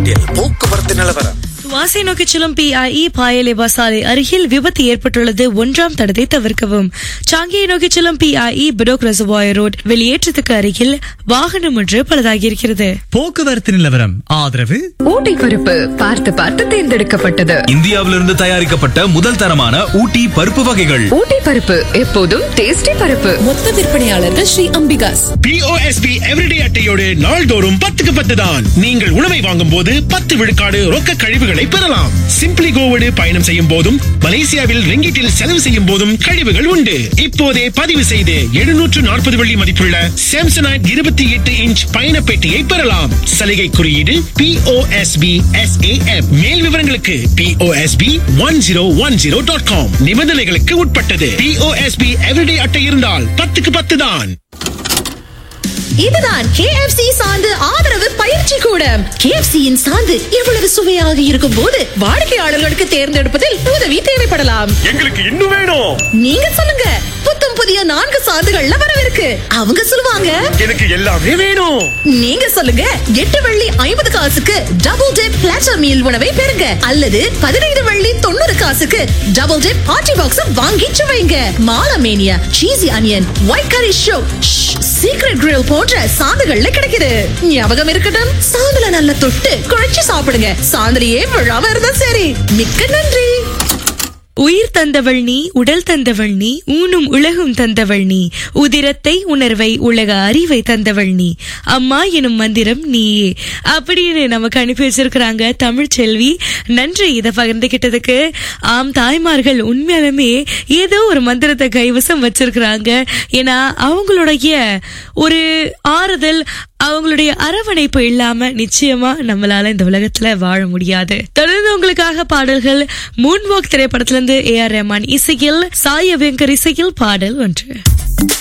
எட்டில் போக்குவரத்து நிலவரம் வாசை நோக்கி செல்லும் பிஐஇ பாயலேபா சாலை அருகில் விபத்து ஏற்பட்டுள்ளது ஒன்றாம் தடத்தை தவிர்க்கவும் சாங்கியை நோக்கி செல்லும் பிஐஇ பிடோக் ரெசவாயர் ரோட் வெளியேற்றத்துக்கு அருகில் வாகனம் ஒன்று பழுதாகியிருக்கிறது போக்குவரத்து நிலவரம் ஆதரவு ஊட்டி பருப்பு பார்த்து பார்த்து தேர்ந்தெடுக்கப்பட்டது இந்தியாவிலிருந்து தயாரிக்கப்பட்ட முதல் தரமான ஊட்டி பருப்பு வகைகள் ஊட்டி பருப்பு எப்போதும் டேஸ்டி பருப்பு மொத்த விற்பனையாளர்கள் ஸ்ரீ அம்பிகாஸ் பிஓஎஸ்பி எவ்ரிடே அட்டையோடு நாள்தோறும் பத்துக்கு பத்து தான் நீங்கள் உணவை வாங்கும் போது பத்து விழுக்காடு ரொக்க கழிவுகளை பெறலாம் சிம்பிளி கோவோடு பயணம் செய்யும் போதும் மலேசியாவில் ரிங்கிட்டில் செலவு செய்யும் போதும் கழிவுகள் உண்டு இப்போதே பதிவு செய்து எழுநூற்று நாற்பது வெள்ளி மதிப்புள்ள சாம்சனாய்ட் இருபத்தி எட்டு இன்ச் பயண பெட்டியை பெறலாம் சலுகை குறியீடு பிஓஎஸ்பி எஸ்ஏஎம் மேல் விவரங்களுக்கு POSB one zero one zero dot com நிபந்தனைகளுக்கு உட்பட்டது பிஓஎஸ்பி எவ்ரிடே அட்டை இருந்தால் பத்துக்கு பத்து தான் இதுதான் KFC சாந்து ஆதரவு பயிற்சி கூடம் KFC யின் சாந்து இவ்வளவு சுவையாக இருக்கும் போது வாடிக்கையாளர்களுக்கு தேர்ந்தெடுப்பதில் உதவி தேவைப்படலாம் எங்களுக்கு இன்னும் வேணும் நீங்க சொல்லுங்க புத்தம் புதிய நான்கு சாந்துகள்ல வரவிருக்கு அவங்க சொல்லுவாங்க எனக்கு எல்லாமே வேணும் நீங்க சொல்லுங்க எட்டு வெள்ளி ஐம்பது காசுக்கு டபுள் டிப் பிளாட்டர் மீல் உணவை பெறுங்க அல்லது பதினைந்து வெள்ளி தொண்ணூறு காசுக்கு டபுள் டிப் ஹாட்டி பாக்ஸ் வாங்கி சுவைங்க mala mania cheesy onion white curry ஷோ சீக்ரெட் கிரில் போன்ற சாந்துகள்ல கிடைக்குது ஞாபகம் இருக்கட்டும் சாந்துல நல்லா தொட்டு குழைச்சு சாப்பிடுங்க சாந்துலயே விழாம இருந்தா சரி மிக்க நன்றி உயிர் தந்தவள் நீ உடல் தந்தவள் நீ ஊனும் உலகும் தந்தவள் நீ உதிரத்தை உணர்வை உலக அறிவை தந்தவள் நீ அம்மா எனும் மந்திரம் நீயே அப்படின்னு நமக்கு அனுப்பி வச்சிருக்கிறாங்க தமிழ் செல்வி நன்றி இதை பகிர்ந்துகிட்டதுக்கு ஆம் தாய்மார்கள் உண்மையாலுமே ஏதோ ஒரு மந்திரத்தை கைவசம் வச்சிருக்கிறாங்க ஏன்னா அவங்களுடைய ஒரு ஆறுதல் அவங்களுடைய அரவணைப்பு இல்லாம நிச்சயமா நம்மளால இந்த உலகத்துல வாழ முடியாது தொடர்ந்து உங்களுக்காக பாடல்கள் மூன் வாக் திரைப்படத்திலிருந்து ஏ ஆர் ரஹ்மான் இசையில் சாய் அபியங்கர் இசையில் பாடல் ஒன்று